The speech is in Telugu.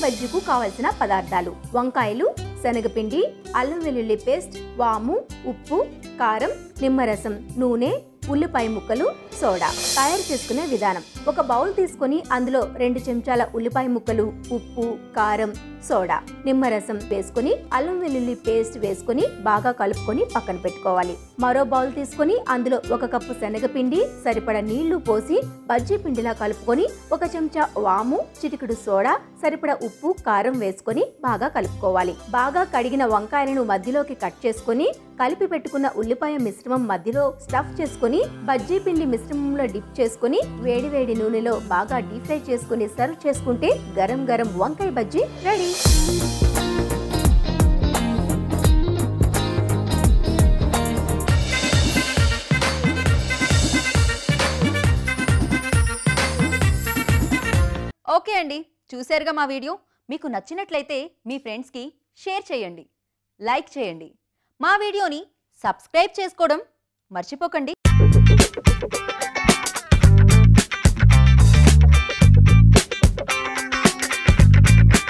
బజ్జీకు కావలసిన పదార్థాలు వంకాయలు శనగపిండి అల్లం వెల్లుల్లి పేస్ట్ వాము ఉప్పు కారం నిమ్మరసం నూనె ఉల్లిపాయ ముక్కలు సోడా తయారు చేసుకునే విధానం ఒక బౌల్ తీసుకొని అందులో రెండు చెంచాల ఉల్లిపాయ ముక్కలు ఉప్పు కారం సోడా నిమ్మరసం వేసుకొని అల్లం వెల్లుల్లి పేస్ట్ వేసుకొని బాగా కలుపుకొని పక్కన పెట్టుకోవాలి మరో బౌల్ తీసుకొని అందులో ఒక కప్పు శనగపిండి సరిపడ నీళ్లు పోసి బజ్జీ పిండిలా కలుపుకొని ఒక చెంచా వాము చిటికెడు సోడా సరిపడ ఉప్పు కారం వేసుకొని బాగా కలుపుకోవాలి బాగా కడిగిన వంకాయలను మధ్యలోకి కట్ చేసుకొని కలిపి పెట్టుకున్న ఉల్లిపాయ మిశ్రమం మధ్యలో స్టఫ్ చేసుకొని బజ్జీ పిండి మిశ్రమంలో డిప్ చేసుకొని వేడి వేడి నూనెలో బాగా డీప్ ఫ్రై చేసుకుని సర్వ్ చేసుకుంటే గరం గరం వంకాయ బజ్జీ రెడీ ఓకే అండి చూశారుగా మా వీడియో మీకు నచ్చినట్లయితే మీ ఫ్రెండ్స్కి షేర్ చేయండి లైక్ చేయండి మా వీడియోని సబ్స్క్రైబ్ చేసుకోవడం మర్చిపోకండి